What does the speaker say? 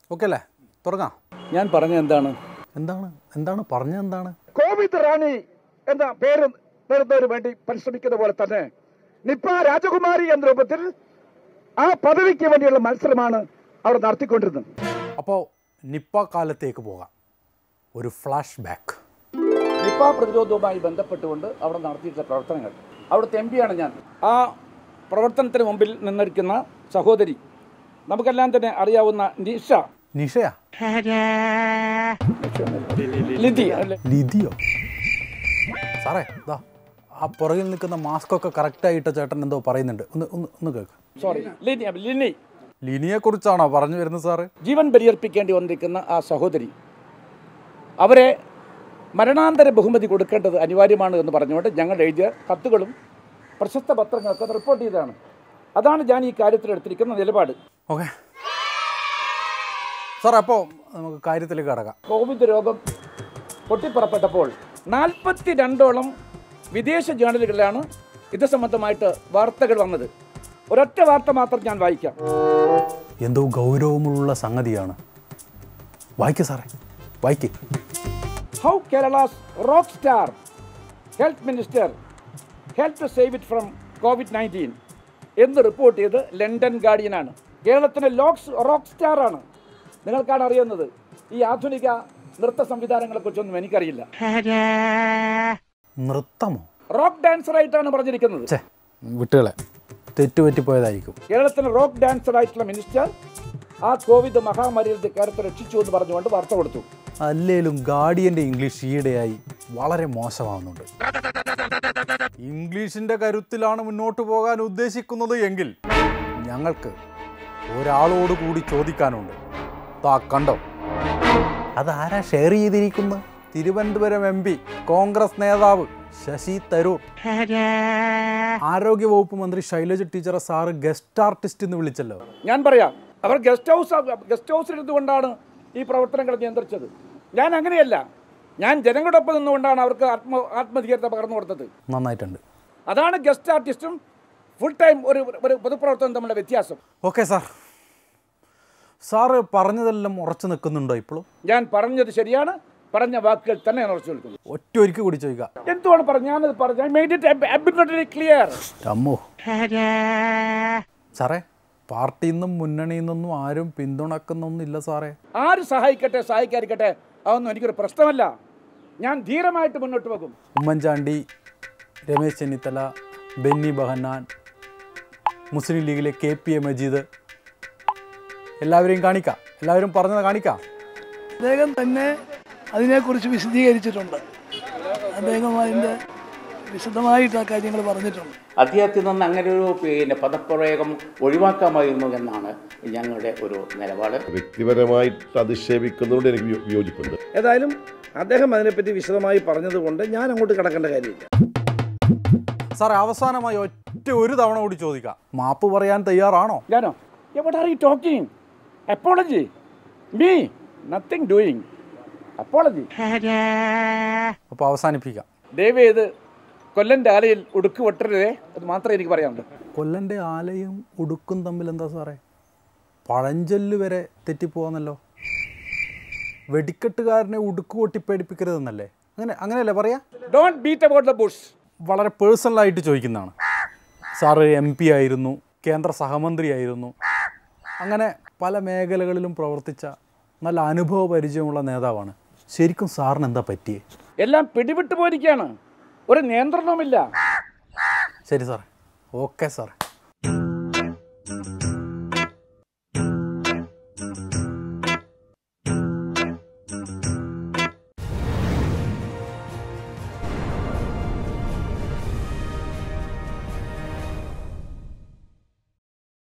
okay അല്ലേ തുടങ്ങാം ഞാൻ പറഞ്ഞ എന്താണ് എന്താണ് എന്താണ് പറഞ്ഞത് എന്താണ് കോവിഡ് റാണി എന്ന പേര് നേടുന്നതിന് വേണ്ടി പരിശ്രമിക്കുന്ന പോലെ തന്നെ നിപ്പ രാജകുമാരി എന്ന രൂപത്തിൽ ആ പദവിക്ക് വേണ്ടിയുള്ള മത്സരമാണ് അവർ നടത്തിക്കൊണ്ടിരുന്നത് അപ്പോൾ നിപ്പ കാലത്തേക്ക് പോകാം ഒരു ഫ്ലാഷ് ബാക്ക് നിപ്പ പ്രതിരോധവുമായി ബന്ധപ്പെട്ടുകൊണ്ട് അവിടെ നടത്തിയിട്ടുള്ള പ്രവർത്തനങ്ങൾ അവിടുത്തെ എം പിയാണ് ഞാൻ ആ പ്രവർത്തനത്തിന് മുമ്പിൽ നിന്നിരിക്കുന്ന സഹോദരി നമുക്കെല്ലാം തന്നെ അറിയാവുന്ന നിഷ നിഷയാ ലിതി അല്ലെ ലിതിയോ സാറേ ഇതാ ആ പുറകിൽ നിൽക്കുന്ന മാസ്കൊക്കെ കറക്റ്റായിട്ട് ചേട്ടൻ എന്തോ പറയുന്നുണ്ട് ഒന്ന് ഒന്ന് ഒന്ന് കേൾക്ക് സോറി ലിനി ലിനി ലിനിയെ കുറിച്ചാണോ പറഞ്ഞു വരുന്നത് സാറ് ജീവൻ ബലിയർപ്പിക്കേണ്ടി വന്നിരിക്കുന്ന ആ സഹോദരി അവരെ മരണാന്തര ബഹുമതി കൊടുക്കേണ്ടത് അനിവാര്യമാണ് എന്ന് പറഞ്ഞുകൊണ്ട് ഞങ്ങൾ എഴുതിയ കത്തുകളും പ്രശസ്ത പത്രങ്ങളൊക്കെ റിപ്പോർട്ട് ചെയ്തതാണ് അതാണ് ഞാൻ ഈ കാര്യത്തിൽ എടുത്തിരിക്കുന്ന നിലപാട് ഓക്കെ സാർ അപ്പോൾ നമുക്ക് കാര്യത്തിലേക്ക് കടക്കാം കോവിഡ് രോഗം പൊട്ടിപ്പുറപ്പെട്ടപ്പോൾ നാൽപ്പത്തി രണ്ടോളം വിദേശ ജേണലുകളിലാണ് ഇത് സംബന്ധമായിട്ട് വാർത്തകൾ വന്നത് ഒരൊറ്റ വാർത്ത മാത്രം ഞാൻ വായിക്കാം എന്തോ ഗൗരവമുള്ള സംഗതിയാണ് വായിക്ക് സാറേ വായിക്ക് how Kerala's rock star health minister health to save it from Covid nineteen എന്ന് റിപ്പോർട്ട് ചെയ്ത് ലണ്ടൻ ഗാർഡിയനാണ് കേരളത്തിലെ ലോക്സ് റോക്ക് സ്റ്റാർ ആണ് നിങ്ങൾക്കാണ് അറിയുന്നത് ഈ ആധുനിക നൃത്ത സംവിധാനങ്ങളെ കുറിച്ചൊന്നും എനിക്കറിയില്ല നൃത്തമോ റോക്ക് ഡാൻസർ ആയിട്ടാണ് പറഞ്ഞിരിക്കുന്നത് ഛേ വിട്ടുകളെ തെറ്റുപറ്റിപ്പോയതായിരിക്കും കേരളത്തിലെ റോക്ക് ഡാൻസർ ആയിട്ടുള്ള മിനിസ്റ്റർ ആ കോവിഡ് മഹാമാരിയിൽ നിന്ന് കേരളത്തെ രക്ഷിച്ചു എന്ന് പറഞ്ഞുകൊണ്ട് വാർത്ത കൊടുത്തു അല്ലേലും ഗാർഡിയന്റെ ഇംഗ്ലീഷ് ഈയിടെയായി വളരെ മോശമാവുന്നുണ്ട് ഇംഗ്ലീഷിന്റെ കരുത്തിലാണ് മുന്നോട്ട് പോകാൻ ഉദ്ദേശിക്കുന്നത് എങ്കിൽ ഞങ്ങൾക്ക് ഒരാളോട് കൂടി ചോദിക്കാനുണ്ട് താ കണ്ടോ അതാരാ ഷെയർ ചെയ്തിരിക്കുന്നത് തിരുവനന്തപുരം എം പി കോൺഗ്രസ് നേതാവ് ശശി തരൂർ ആരോഗ്യവകുപ്പ് മന്ത്രി ശൈലജ ടീച്ചറെ സാറ് ഗസ്റ്റ് ആർട്ടിസ്റ്റ് എന്ന് വിളിച്ചല്ലോ ഞാൻ പറയാം അവർ ഗസ്റ്റ് ഹൗസ് ഗസ്റ്റ് ഹൗസിൽ ഇരുന്നുകൊണ്ടാണ് ഈ പ്രവർത്തനങ്ങൾ നിയന്ത്രിച്ചത് ഞാൻ അങ്ങനെയല്ല ഞാൻ ജനങ്ങളുടെ ഒപ്പം നിന്നുകൊണ്ടാണ് അവർക്ക് ആത്മ ആത്മധീരത പകർന്നു കൊടുത്തത് നന്നായിട്ടുണ്ട് അതാണ് ഗസ്റ്റ് ആർട്ടിസ്റ്റും ഫുൾ ടൈം ഒരു ഒരു പൊതുപ്രവർത്തനം തമ്മിലുള്ള വ്യത്യാസം ഓക്കെ സാർ സാറ് പറഞ്ഞതെല്ലാം ഉറച്ചു നിൽക്കുന്നുണ്ടോ ഇപ്പോഴും ഞാൻ പറഞ്ഞത് ശരിയാണ് പറഞ്ഞ വാക്കുകൾ തന്നെ ഞാൻ ഉറച്ചു നിൽക്കുന്നു ഒറ്റ ഒരിക്കൽ കൂടി ചോദിക്കാം എന്തുകൊണ്ട് പറഞ്ഞു ഞാനത് പറഞ്ഞു I made it absolutely clear അമ്മോ സാറേ പാർട്ടിയിൽ നിന്നും മുന്നണിയിൽ നിന്നും ആരും പിന്തുണക്കുന്നൊന്നുമില്ല സാറേ ആര് സഹായിക്കട്ടെ സഹായിക്കാതിരിക്കട്ടെ അതൊന്നും എനിക്കൊരു പ്രശ്നമല്ല ഞാൻ ധീരമായിട്ട് മുന്നോട്ട് പോകും ഉമ്മൻചാണ്ടി രമേശ് ചെന്നിത്തല ബെന്നി ബഹന്നാൻ മുസ്ലിം ലീഗിലെ കെ പി എ മജീദ് എല്ലാവരെയും കാണിക്കാം എല്ലാവരും പറഞ്ഞത് കാണിക്കാം അദ്ദേഹം തന്നെ അതിനെക്കുറിച്ച് വിശദീകരിച്ചിട്ടുണ്ട് അദ്ദേഹം അതിൻ്റെ വിശദമായിട്ട് ആ കാര്യങ്ങൾ പറഞ്ഞിട്ടുണ്ട് അദ്ദേഹത്തിൽ നിന്ന് അങ്ങനെ ഒരു പിന്നെ പദപ്രയോഗം ഒഴിവാക്കാമായിരുന്നു എന്നാണ് ഞങ്ങളുടെ ഒരു നിലപാട് വ്യക്തിപരമായിട്ട് അധിക്ഷേപിക്കുന്നതുകൊണ്ട് എനിക്ക് വിയോ- വിയോജിപ്പുണ്ട് ഏതായാലും അദ്ദേഹം അതിനെപ്പറ്റി വിശദമായി പറഞ്ഞതുകൊണ്ട് ഞാൻ അങ്ങോട്ട് കിടക്കേണ്ട കാര്യമില്ല സാറേ അവസാനമായി ഒറ്റ ഒരു തവണ കൂടി ചോദിക്കാം മാപ്പ് പറയാൻ തയ്യാറാണോ ഞാനോ എവിടെ are you talking apology me nothing doing apology അപ്പോൾ അവസാനിപ്പിക്കാം ദയവ് ചെയ്ത് കൊല്ലൻ്റെ ആലയിൽ ഉടുക്ക് വെട്ടരുതേ അത് മാത്രമേ എനിക്ക് പറയാനുള്ളൂ കൊല്ലൻ്റെ ആലയും ഉടുക്കും തമ്മിൽ എന്താ സാറേ പഴഞ്ചൊല്ല് വരെ തെറ്റിപ്പോവാന്നല്ലോ വെടിക്കെട്ടുകാരനെ ഉടുക്ക് കൊട്ടി പേടിപ്പിക്കരുതെന്നല്ലേ അങ്ങനെ അങ്ങനെയല്ലേ പറയാ don't beat about the bush വളരെ പേഴ്സണലായിട്ട് ചോദിക്കുന്നതാണ് സാറ് എം പി ആയിരുന്നു കേന്ദ്ര സഹമന്ത്രിയായിരുന്നു അങ്ങനെ പല മേഖലകളിലും പ്രവർത്തിച്ച നല്ല അനുഭവ പരിചയമുള്ള നേതാവാണ് ശരിക്കും സാറിന് എന്താ പറ്റിയേ എല്ലാം പിടിവിട്ട് പോയിരിക്കുകയാണ് ഒരു നിയന്ത്രണവുമില്ല ശരി സാറേ ഓക്കെ സാറേ